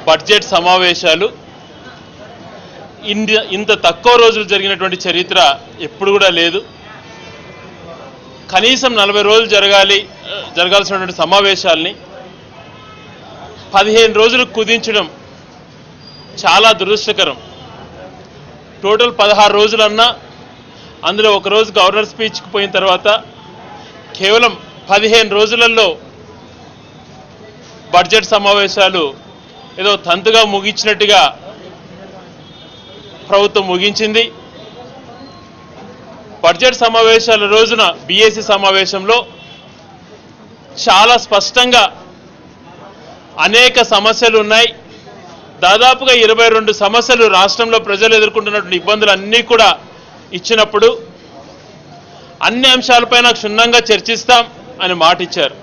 budget సమావేశాలు ఇంత ఇంత తక్కువ రోజులు జరిగినటువంటి చరిత్ర ఎప్పుడు కూడా లేదు కనీసం నలభై రోజులు జరగాలి ఆ, జరగాల్సినటువంటి సమావేశాల్ని పదిహేను రోజులు కుదించడం చాలా దురదృష్టకరం టోటల్ పదహారు రోజులన్నా అందులో ఒక రోజు గవర్నర్ స్పీచ్కి పోయిన తర్వాత కేవలం పదిహేను రోజులలో బడ్జెట్ సమావేశాలు ఏదో తంతుగా ముగించినట్టుగా ప్రభుత్వం ముగించింది బడ్జెట్ సమావేశాల రోజున బీఏసీ సమావేశంలో చాలా స్పష్టంగా అనేక సమస్యలు ఉన్నాయి దాదాపుగా ఇరవై రెండు సమస్యలు రాష్ట్రంలో ప్రజలు ఎదుర్కొంటున్నటువంటి ఇబ్బందులు అన్నీ కూడా ఇచ్చినప్పుడు అన్ని అంశాలపైన క్షుణ్ణంగా చర్చిస్తాం అని మాట ఇచ్చారు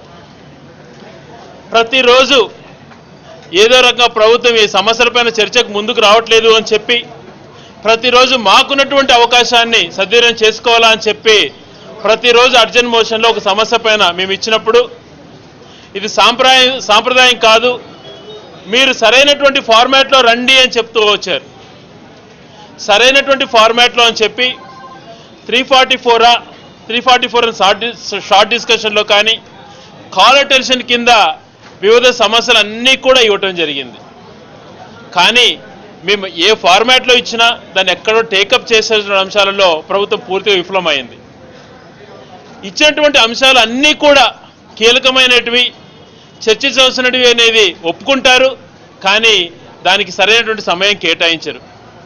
ప్రతిరోజు ఏదో రకంగా ప్రభుత్వం ఈ సమస్యలపైన చర్చకు ముందుకు రావట్లేదు అని చెప్పి ప్రతిరోజు మాకున్నటువంటి అవకాశాన్ని సద్వినియోగం చేసుకోవాలా అని చెప్పి ప్రతిరోజు అర్జెంట్ మోషన్లో ఒక సమస్య పైన మేము ఇచ్చినప్పుడు ఇది సాంప్రదాయం సాంప్రదాయం కాదు మీరు సరైనటువంటి ఫార్మాట్లో రండి అని చెప్తూ వచ్చారు సరైనటువంటి ఫార్మాట్లో అని చెప్పి త్రీ ఫార్టీ ఫోరా three forty four short short డిస్కషన్లో కానీ కాల్ అటెన్షన్ కింద వివిధ సమస్యలు అన్నీ కూడా ఇవ్వటం జరిగింది కానీ మేము ఏ ఫార్మాట్లో ఇచ్చినా దాన్ని ఎక్కడో టేకప్ చేసే అంశాలలో ప్రభుత్వం పూర్తిగా విఫలమైంది ఇచ్చినటువంటి అంశాలు అన్నీ కూడా కీలకమైనటివి చర్చించవలసినవి అనేది ఒప్పుకుంటారు కానీ దానికి సరైనటువంటి సమయం కేటాయించరు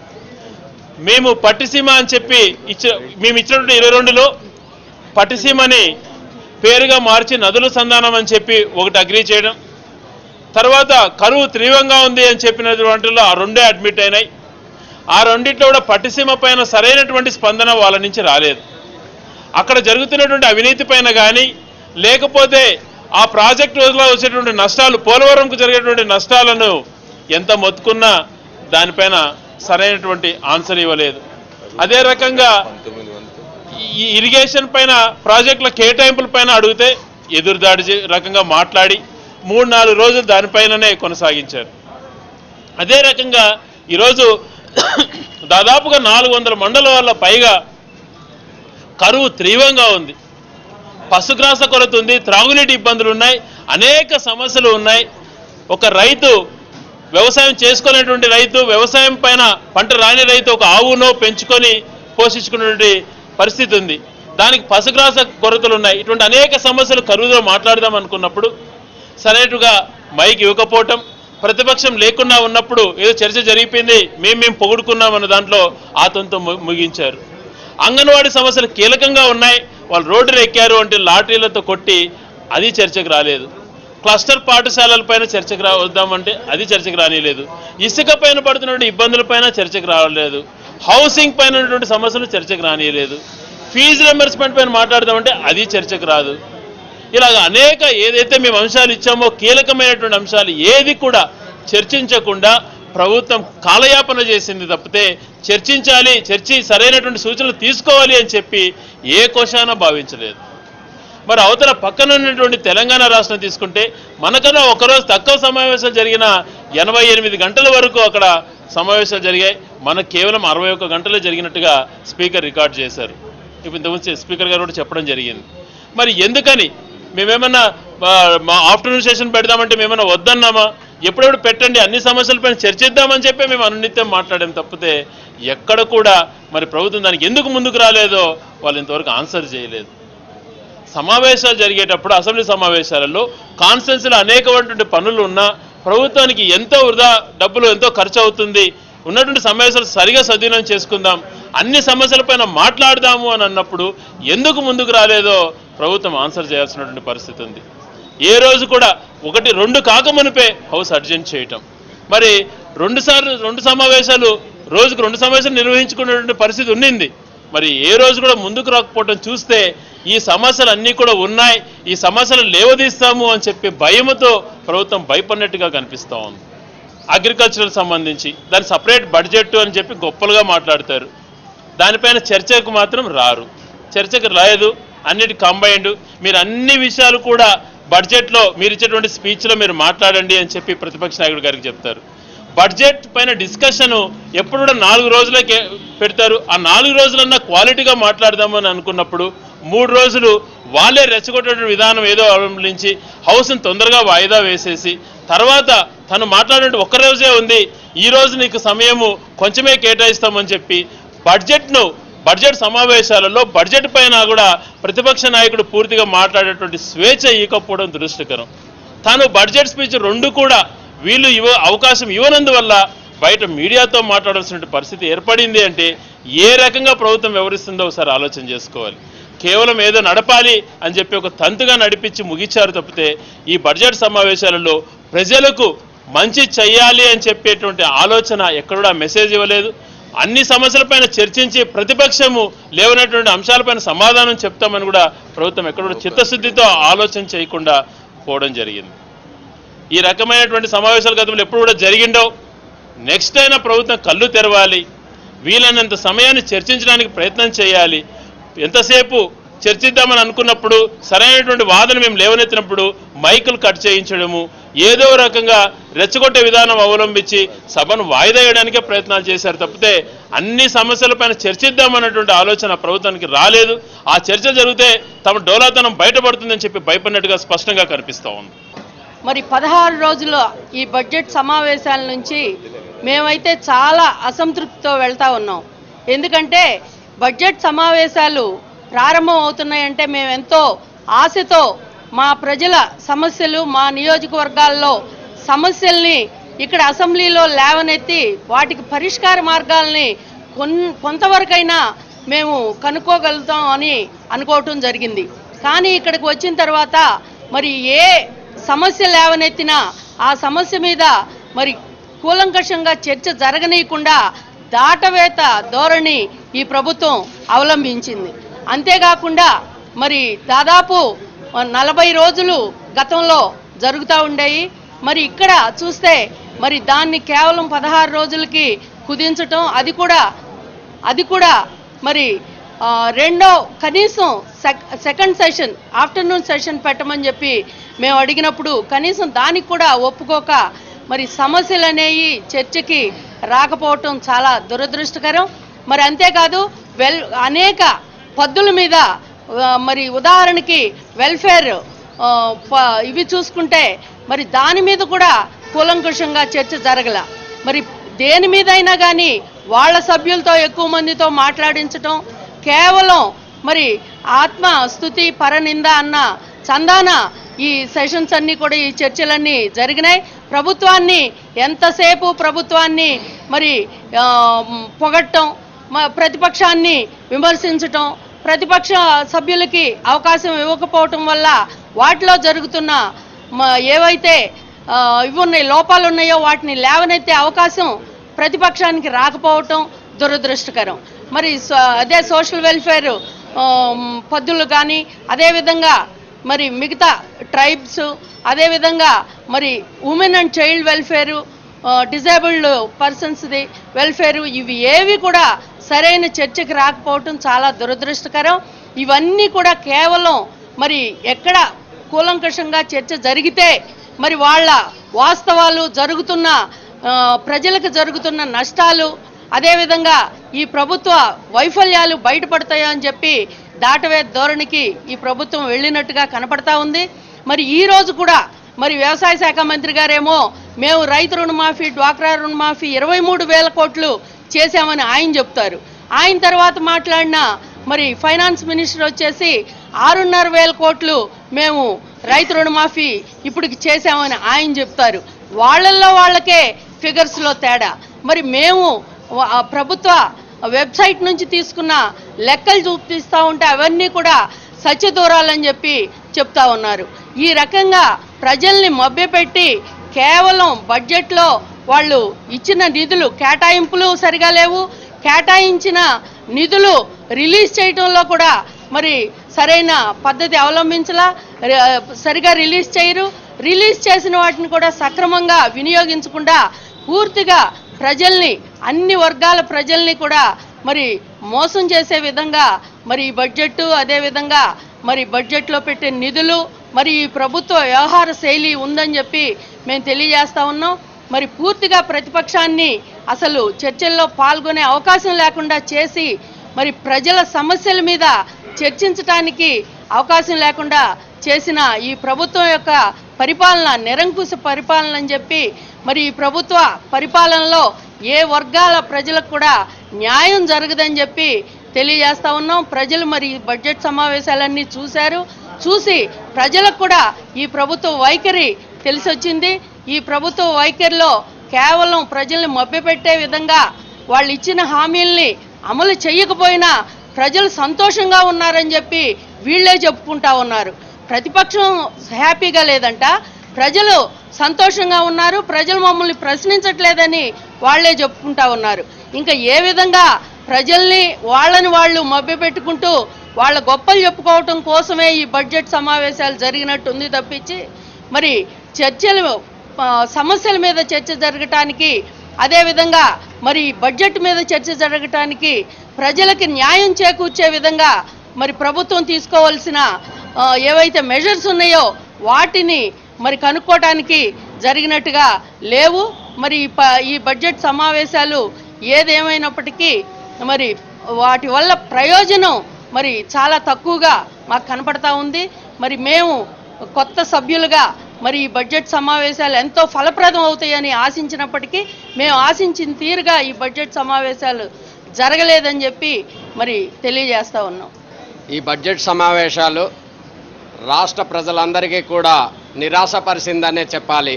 మేము పట్టిసీమ అని చెప్పి ఇచ్చిన మేము ఇచ్చినటువంటి ఇరవై రెండులో పట్టిసీమని పేరుగా మార్చి నదుల సంధానం అని చెప్పి ఒకటి అగ్రీ చేయడం తర్వాత కరువు తీవ్రంగా ఉంది అని చెప్పినటువంటి ఆ రెండే అడ్మిట్ అయినాయి ఆ రెండిట్లో కూడా పట్టిసీమ పైన సరైనటువంటి స్పందన వాళ్ళ నుంచి రాలేదు అక్కడ జరుగుతున్నటువంటి అవినీతి పైన కానీ లేకపోతే ఆ ప్రాజెక్టు రోజులో వచ్చేటువంటి నష్టాలు పోలవరంకు జరిగేటువంటి నష్టాలను ఎంత మొత్తుకున్నా దానిపైన సరైనటువంటి ఆన్సర్ ఇవ్వలేదు అదే రకంగా ఈ ఇరిగేషన్ పైన ప్రాజెక్టుల కేటాయింపుల పైన అడిగితే ఎదురుదాడి చే- రకంగా మాట్లాడి మూడు నాలుగు రోజులు దానిపైననే కొనసాగించారు అదే రకంగా ఈరోజు దాదాపుగా నాలుగు వందల మండలాల పైగా కరువు తీవ్రంగా ఉంది పశుగ్రాస కొరత ఉంది త్రాగునీటి ఇబ్బందులు ఉన్నాయి అనేక సమస్యలు ఉన్నాయి ఒక రైతు వ్యవసాయం చేసుకోలేనటువంటి రైతు వ్యవసాయం పైన పంట రాని రైతు ఒక ఆవునో పెంచుకొని పోషించుకున్నటువంటి పరిస్థితి ఉంది దానికి పశుగ్రాస కొరతలు ఉన్నాయి ఇటువంటి అనేక సమస్యలు కరువులో మాట్లాడదాం అనుకున్నప్పుడు సరైనట్టుగా మైక్ ఇవ్వకపోవటం ప్రతిపక్షం లేకుండా ఉన్నప్పుడు ఏదో చర్చ జరిగిపోయింది మేము మేము పొగుడుకున్నాం అన్న దాంట్లో ఆతంతో ము- ముగించారు అంగన్వాడీ సమస్యలు కీలకంగా ఉన్నాయి వాళ్ళు రోడ్డును ఎక్కారు అంటే లాటరీలతో కొట్టి అది చర్చకు రాలేదు క్లస్టర్ పాఠశాలలపైన చర్చకు రా వద్దామంటే అది చర్చకు రానిలేదు ఇసుక పైన పడుతున్నటువంటి ఇబ్బందులపైన చర్చకు రావలేదు హౌసింగ్ పైన ఉన్నటువంటి సమస్యలు చర్చకు రానియలేదు ఫీజు రింబర్స్మెంట్ పైన మాట్లాడదామంటే అది చర్చకు రాదు ఇలాగ అనేక ఏదైతే మేము అంశాలు ఇచ్చామో కీలకమైనటువంటి అంశాలు ఏది కూడా చర్చించకుండా ప్రభుత్వం కాలయాపన చేసింది తప్పితే చర్చించాలి చర్చి సరైనటువంటి సూచనలు తీసుకోవాలి అని చెప్పి ఏ కోశాన భావించలేదు మరి అవతల పక్కన ఉన్నటువంటి తెలంగాణ రాష్ట్రం తీసుకుంటే మనకన్నా ఒకరోజు తక్కువ సమావేశాలు జరిగిన ఎనభై ఎనిమిది గంటల వరకు అక్కడ సమావేశాలు జరిగాయి మనకు కేవలం అరవై ఒక్క గంటలే జరిగినట్టుగా స్పీకర్ రికార్డ్ చేశారు ఇప్పుడు ఇంతకుముందు స్పీకర్ గారు కూడా చెప్పడం జరిగింది మరి ఎందుకని మేమేమన్నా ఆ, మా ఆఫ్టర్నూన్ సెషన్ పెడదామంటే మేమన్నా వద్దన్నామా ఎప్పుడెప్పుడు పెట్టండి అన్ని సమస్యలపైన చర్చిద్దామని చెప్పి మేము అనునిత్యం మాట్లాడాం తప్పితే ఎక్కడ కూడా మరి ప్రభుత్వం దానికి ఎందుకు ముందుకు రాలేదో వాళ్ళు ఇంతవరకు ఆన్సర్ చేయలేదు సమావేశాలు జరిగేటప్పుడు అసెంబ్లీ సమావేశాలలో కాన్స్టెన్సీలో అనేకమైనటువంటి పనులు ఉన్నా ప్రభుత్వానికి ఎంతో వృధా డబ్బులు ఎంతో ఖర్చు అవుతుంది ఉన్నటువంటి సమావేశాలు సరిగా సద్వినియోగం చేసుకుందాం అన్ని సమస్యలపైన మాట్లాడదాము అని అన్నప్పుడు ఎందుకు ముందుకు రాలేదో ప్రభుత్వం ఆన్సర్ చేయాల్సినటువంటి పరిస్థితి ఉంది ఏ రోజు కూడా ఒకటి రెండు కాకమునిపే హౌస్ అర్జెంట్ చేయటం మరి రెండు సార్లు రెండు సమావేశాలు రోజుకు రెండు సమావేశాలు నిర్వహించుకునేటువంటి పరిస్థితి ఉండింది మరి ఏ రోజు కూడా ముందుకు రాకపోవడం చూస్తే ఈ సమస్యలు అన్నీ కూడా ఉన్నాయి ఈ సమస్యలు లేవదీస్తాము అని చెప్పి భయముతో ప్రభుత్వం భయపడినట్టుగా కనిపిస్తూ ఉంది అగ్రికల్చరల్ సంబంధించి దాని సపరేట్ బడ్జెట్ అని చెప్పి గొప్పలుగా మాట్లాడతారు దానిపైన చర్చకు మాత్రం రారు చర్చకు రాయదు అన్నిటి కంబైండ్ మీరు అన్ని విషయాలు కూడా బడ్జెట్లో మీరు ఇచ్చేటువంటి స్పీచ్లో మీరు మాట్లాడండి అని చెప్పి ప్రతిపక్ష నాయకుడు గారికి చెప్తారు బడ్జెట్ పైన డిస్కషన్ ఎప్పుడు కూడా నాలుగు రోజులకే పెడతారు ఆ నాలుగు రోజులన్నా క్వాలిటీగా మాట్లాడదామని అనుకున్నప్పుడు మూడు రోజులు వాళ్ళే రెచ్చగొట్టే విధానం ఏదో అవలంబించి హౌస్ని తొందరగా వాయిదా వేసేసి తర్వాత తను మాట్లాడినట్టు ఒక్క రోజే ఉంది ఈ రోజు నీకు సమయము కొంచెమే కేటాయిస్తామని చెప్పి బడ్జెట్ను బడ్జెట్ సమావేశాలలో బడ్జెట్ పైన కూడా ప్రతిపక్ష నాయకుడు పూర్తిగా మాట్లాడేటువంటి స్వేచ్ఛ ఇవ్వకపోవడం దురదృష్టకరం తాను బడ్జెట్ స్పీచ్ రెండు కూడా వీళ్ళు ఇవ అవకాశం ఇవ్వనందువల్ల బయట మీడియాతో మాట్లాడాల్సిన పరిస్థితి ఏర్పడింది అంటే ఏ రకంగా ప్రభుత్వం వ్యవహరిస్తుందో ఒకసారి ఆలోచన చేసుకోవాలి కేవలం ఏదో నడపాలి అని చెప్పి ఒక తంతుగా నడిపించి ముగించారు తప్పితే ఈ బడ్జెట్ సమావేశాలలో ప్రజలకు మంచి చెయ్యాలి అని చెప్పేటువంటి ఆలోచన ఎక్కడా మెసేజ్ ఇవ్వలేదు అన్ని సమస్యలపైన చర్చించి ప్రతిపక్షము లేవనటువంటి అంశాలపైన సమాధానం చెప్తామని కూడా ప్రభుత్వం ఎక్కడ కూడా చిత్తశుద్ధితో ఆలోచన చేయకుండా పోవడం జరిగింది ఈ రకమైనటువంటి సమావేశాలు గతంలో ఎప్పుడు కూడా జరిగిండవు నెక్స్ట్ అయినా ప్రభుత్వం కళ్ళు తెరవాలి వీలైనంత సమయాన్ని చర్చించడానికి ప్రయత్నం చేయాలి ఎంతసేపు చర్చిద్దామని అనుకున్నప్పుడు సరైనటువంటి వాదన మేము లేవనెత్తినప్పుడు మైకులు కట్ చేయించడము ఏదో రకంగా రెచ్చగొట్టే విధానం అవలంబించి సభను వాయిదా వేయడానికే ప్రయత్నాలు చేశారు తప్పితే అన్ని సమస్యలపైన చర్చిద్దామన్నటువంటి ఆలోచన ప్రభుత్వానికి రాలేదు ఆ చర్చ జరిగితే తమ డోలాతనం బయటపడుతుందని చెప్పి భయపడినట్టుగా స్పష్టంగా కనిపిస్తూ ఉంది మరి పదహారు రోజుల ఈ బడ్జెట్ సమావేశాల నుంచి మేమైతే చాలా అసంతృప్తితో వెళ్తా ఉన్నాం ఎందుకంటే బడ్జెట్ సమావేశాలు ప్రారంభం అవుతున్నాయంటే మేము ఎంతో ఆశతో మా ప్రజల సమస్యలు మా నియోజకవర్గాల్లో సమస్యల్ని ఇక్కడ అసెంబ్లీలో లేవనెత్తి వాటికి పరిష్కార మార్గాల్ని కొన్ కొంతవరకైనా మేము కనుక్కోగలుగుతాం అని అనుకోవటం జరిగింది కానీ ఇక్కడికి వచ్చిన తర్వాత మరి ఏ సమస్య లేవనెత్తినా ఆ సమస్య మీద మరి కూలంకషంగా చర్చ జరగనీయకుండా దాటవేత ధోరణి ఈ ప్రభుత్వం అవలంబించింది అంతేకాకుండా మరి దాదాపు నలభై రోజులు గతంలో జరుగుతూ ఉండేవి మరి ఇక్కడ చూస్తే మరి దాన్ని కేవలం పదహారు రోజులకి కుదించటం అది కూడా అది కూడా మరి ఆ, రెండో కనీసం సెక్- సెకండ్ సెషన్ ఆఫ్టర్నూన్ సెషన్ పెట్టమని చెప్పి మేము అడిగినప్పుడు కనీసం దానికి కూడా ఒప్పుకోక మరి సమస్యలు అనేవి చర్చకి రాకపోవటం చాలా దురదృష్టకరం మరి అంతేకాదు వెల్ అనేక పద్దుల మీద ఆ, మరి ఉదాహరణకి వెల్ఫేర్ ఆ, ప- ఇవి చూసుకుంటే మరి దాని మీద కూడా కూలంకుషంగా చర్చ జరగల మరి దేని మీదైనా కానీ వాళ్ళ సభ్యులతో ఎక్కువ మందితో మాట్లాడించటం కేవలం మరి ఆత్మ స్థుతి పరనింద అన్న చందాన ఈ సెషన్స్ అన్నీ కూడా ఈ చర్చలన్నీ జరిగినాయి ప్రభుత్వాన్ని ఎంతసేపు ప్రభుత్వాన్ని మరి ఆ, మ్, పొగట్టం మ- ప్రతిపక్షాన్ని విమర్శించటం ప్రతిపక్ష సభ్యులకి అవకాశం ఇవ్వకపోవటం వల్ల వాటిలో జరుగుతున్న మ- ఏవైతే ఆ, ఇవి ఉన్నాయి లోపాలు ఉన్నాయో వాటిని లేవనెత్తే అవకాశం ప్రతిపక్షానికి రాకపోవటం దురదృష్టకరం మరి సో- అదే సోషల్ వెల్ఫేర్ పద్దులు కానీ అదేవిధంగా మరి మిగతా ట్రైబ్స్ అదేవిధంగా మరి women and child welfare disabled పర్సన్స్ది వెల్ఫేరు ఇవి ఏవి కూడా సరైన చర్చకి రాకపోవటం చాలా దురదృష్టకరం ఇవన్నీ కూడా కేవలం మరి ఎక్కడ కూలంకషంగా చర్చ జరిగితే మరి వాళ్ళ వాస్తవాలు జరుగుతున్న ఆ, ప్రజలకు జరుగుతున్న నష్టాలు అదేవిధంగా ఈ ప్రభుత్వ వైఫల్యాలు బయటపడతాయో అని చెప్పి దాటవే ధోరణికి ఈ ప్రభుత్వం వెళ్ళినట్టుగా కనపడతా ఉంది మరి ఈ రోజు కూడా మరి వ్యవసాయ శాఖ మంత్రి గారేమో మేము రైతు రుణమాఫీ డ్వాక్రా రుణమాఫీ ఇరవై మూడు వేల కోట్లు చేశామని ఆయన చెప్తారు ఆయన తర్వాత మాట్లాడిన మరి ఫైనాన్స్ మినిస్టర్ వచ్చేసి ఆరున్నర వేల కోట్లు మేము రైతు రుణమాఫీ ఇప్పటికి చేశామని ఆయన చెప్తారు వాళ్ళల్లో వాళ్ళకే ఫిగర్స్లో తేడా మరి మేము వ- ఆ ప్రభుత్వ వెబ్సైట్ నుంచి తీసుకున్న లెక్కలు చూపిస్తూ ఉంటే అవన్నీ కూడా సత్యదూరాలని చెప్పి చెప్తా ఉన్నారు ఈ రకంగా ప్రజల్ని మభ్యపెట్టి కేవలం బడ్జెట్లో వాళ్ళు ఇచ్చిన నిధులు కేటాయింపులు సరిగా లేవు కేటాయించిన నిధులు రిలీజ్ చేయటంలో కూడా మరి సరైన పద్ధతి అవలంబించలా రి- సరిగా రిలీజ్ చేయరు రిలీజ్ చేసిన వాటిని కూడా సక్రమంగా వినియోగించకుండా పూర్తిగా ప్రజల్ని అన్ని వర్గాల ప్రజల్ని కూడా మరి మోసం చేసే విధంగా మరి ఈ బడ్జెట్ అదేవిధంగా మరి బడ్జెట్లో పెట్టే నిధులు మరి ఈ ప్రభుత్వ వ్యవహార శైలి ఉందని చెప్పి మేము తెలియజేస్తా ఉన్నాం మరి పూర్తిగా ప్రతిపక్షాన్ని అసలు చర్చల్లో పాల్గొనే అవకాశం లేకుండా చేసి మరి ప్రజల సమస్యల మీద చర్చించటానికి అవకాశం లేకుండా చేసిన ఈ ప్రభుత్వం యొక్క పరిపాలన నిరంకుశ పరిపాలన అని చెప్పి మరి ఈ ప్రభుత్వ పరిపాలనలో ఏ వర్గాల ప్రజలకు కూడా న్యాయం జరగదని చెప్పి తెలియజేస్తా ఉన్నాం ప్రజలు మరి ఈ బడ్జెట్ సమావేశాలన్నీ చూశారు చూసి ప్రజలకు కూడా ఈ ప్రభుత్వ వైఖరి తెలిసొచ్చింది ఈ ప్రభుత్వ వైఖరిలో కేవలం ప్రజల్ని మభ్యపెట్టే విధంగా వాళ్ళు ఇచ్చిన హామీల్ని అమలు చేయకపోయినా ప్రజలు సంతోషంగా ఉన్నారని చెప్పి వీళ్ళే చెప్పుకుంటా ఉన్నారు ప్రతిపక్షం హ్యాపీగా లేదంట ప్రజలు సంతోషంగా ఉన్నారు ప్రజలు మమ్మల్ని ప్రశ్నించట్లేదని వాళ్ళే చెప్పుకుంటా ఉన్నారు ఇంకా ఏ విధంగా ప్రజల్ని వాళ్ళని వాళ్ళు మభ్యపెట్టుకుంటూ వాళ్ళ గొప్పలు చెప్పుకోవటం కోసమే ఈ బడ్జెట్ సమావేశాలు జరిగినట్టుంది తప్పించి మరి చర్చలు ఆ, సమస్యల మీద చర్చ జరగటానికి అదేవిధంగా మరి బడ్జెట్ మీద చర్చ జరగటానికి ప్రజలకి న్యాయం చేకూర్చే విధంగా మరి ప్రభుత్వం తీసుకోవాల్సిన ఆ, ఏవైతే మెజర్స్ ఉన్నాయో వాటిని మరి కనుక్కోవటానికి జరిగినట్టుగా లేవు మరి ఈ ప- ఈ బడ్జెట్ సమావేశాలు ఏదేమైనప్పటికీ మరి వాటి వల్ల ప్రయోజనం మరి చాలా తక్కువగా మాకు కనపడతా ఉంది మరి మేము కొత్త సభ్యులుగా మరి ఈ బడ్జెట్ సమావేశాలు ఎంతో ఫలప్రదం అవుతాయని ఆశించినప్పటికీ మేము ఆశించిన తీరుగా ఈ బడ్జెట్ సమావేశాలు జరగలేదని చెప్పి మరి తెలియజేస్తా ఉన్నాం ఈ బడ్జెట్ సమావేశాలు రాష్ట్ర ప్రజలందరికీ కూడా నిరాశపరిచిందనే చెప్పాలి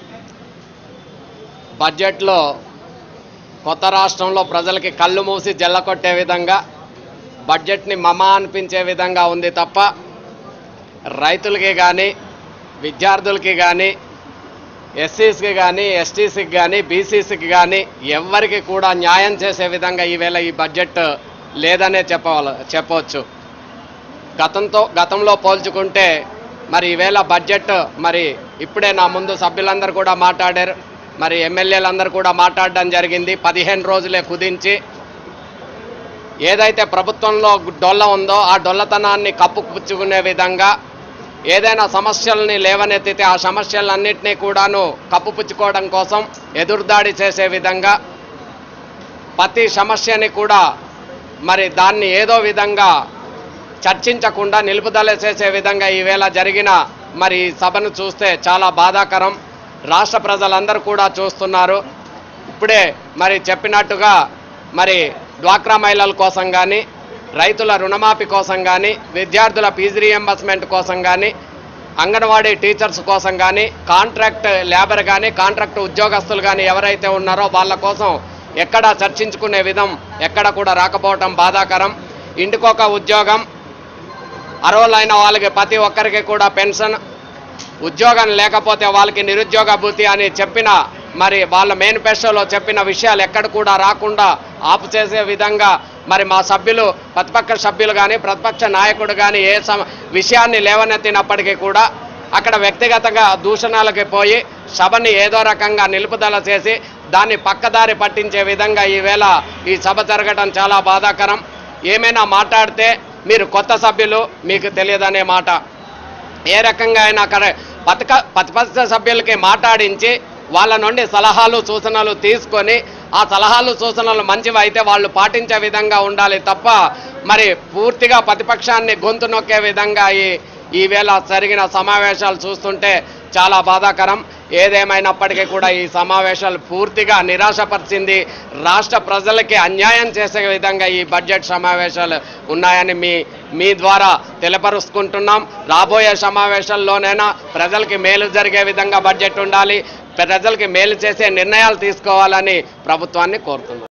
బడ్జెట్లో కొత్త రాష్ట్రంలో ప్రజలకి కళ్ళు మూసి జల్లకొట్టే విధంగా బడ్జెట్ని మమ అనిపించే విధంగా ఉంది తప్ప రైతులకి కానీ విద్యార్థులకి కానీ ఎస్సీస్కి కానీ ఎస్టీసీకి కానీ బీసీసీకి కానీ ఎవ్వరికి కూడా న్యాయం చేసే విధంగా ఈవేళ ఈ బడ్జెట్ లేదనే చెప్పవాలి చెప్పవచ్చు గతంతో గతంలో పోల్చుకుంటే మరి ఈవేళ బడ్జెట్ మరి ఇప్పుడే నా ముందు సభ్యులందరూ కూడా మాట్లాడారు మరి ఎమ్మెల్యేలందరూ కూడా మాట్లాడడం జరిగింది పదిహేను రోజులే కుదించి ఏదైతే ప్రభుత్వంలో డొల్ల ఉందో ఆ డొల్లతనాన్ని కప్పుపుచ్చుకునే విధంగా ఏదైనా సమస్యల్ని లేవనెత్తితే ఆ సమస్యలన్నింటినీ కూడాను కప్పుపుచ్చుకోవడం కోసం ఎదురుదాడి చేసే విధంగా ప్రతి సమస్యని కూడా మరి దాన్ని ఏదో విధంగా చర్చించకుండా నిలుపుదల చేసే విధంగా ఈవేళ జరిగిన మరి ఈ సభను చూస్తే చాలా బాధాకరం రాష్ట్ర ప్రజలందరూ కూడా చూస్తున్నారు ఇప్పుడే మరి చెప్పినట్టుగా మరి డ్వాక్రా మహిళల కోసం కానీ రైతుల రుణమాఫీ కోసం కానీ విద్యార్థుల ఫీజు రీఎంబర్స్మెంట్ కోసం కానీ అంగన్వాడీ టీచర్స్ కోసం కానీ కాంట్రాక్ట్ లేబర్ కానీ కాంట్రాక్ట్ ఉద్యోగస్తులు కానీ ఎవరైతే ఉన్నారో వాళ్ళ కోసం ఎక్కడ చర్చించుకునే విధం ఎక్కడ కూడా రాకపోవటం బాధాకరం ఇంటికొక ఉద్యోగం అర్హులైన వాళ్ళకి ప్రతి ఒక్కరికి కూడా పెన్షన్ ఉద్యోగం లేకపోతే వాళ్ళకి నిరుద్యోగ భృతి అని చెప్పిన మరి వాళ్ళ మేనిఫెస్టోలో చెప్పిన విషయాలు ఎక్కడ కూడా రాకుండా ఆపు చేసే విధంగా మరి మా సభ్యులు ప్రతిపక్ష సభ్యులు కానీ ప్రతిపక్ష నాయకుడు కానీ ఏ సమ విషయాన్ని లేవనెత్తినప్పటికీ కూడా అక్కడ వ్యక్తిగతంగా దూషణాలకి పోయి సభని ఏదో రకంగా నిలుపుదల చేసి దాన్ని పక్కదారి పట్టించే విధంగా ఈవేళ ఈ సభ జరగడం చాలా బాధాకరం ఏమైనా మాట్లాడితే మీరు కొత్త సభ్యులు మీకు తెలియదనే మాట ఏ రకంగా అయినా అక్కడ పథక ప్రతిపక్ష సభ్యులకి మాట్లాడించి వాళ్ళ నుండి సలహాలు సూచనలు తీసుకొని ఆ సలహాలు సూచనలు మంచివి అయితే వాళ్ళు పాటించే విధంగా ఉండాలి తప్ప మరి పూర్తిగా ప్రతిపక్షాన్ని గొంతు నొక్కే విధంగా ఈ ఈవేళ జరిగిన సమావేశాలు చూస్తుంటే చాలా బాధాకరం ఏదేమైనప్పటికీ కూడా ఈ సమావేశాలు పూర్తిగా నిరాశపరిచింది రాష్ట్ర ప్రజలకి అన్యాయం చేసే విధంగా ఈ బడ్జెట్ సమావేశాలు ఉన్నాయని మీ మీ ద్వారా తెలపరుచుకుంటున్నాం రాబోయే సమావేశాల్లోనైనా ప్రజలకి మేలు జరిగే విధంగా బడ్జెట్ ఉండాలి ప్రజలకి మేలు చేసే నిర్ణయాలు తీసుకోవాలని ప్రభుత్వాన్ని కోరుతున్నాం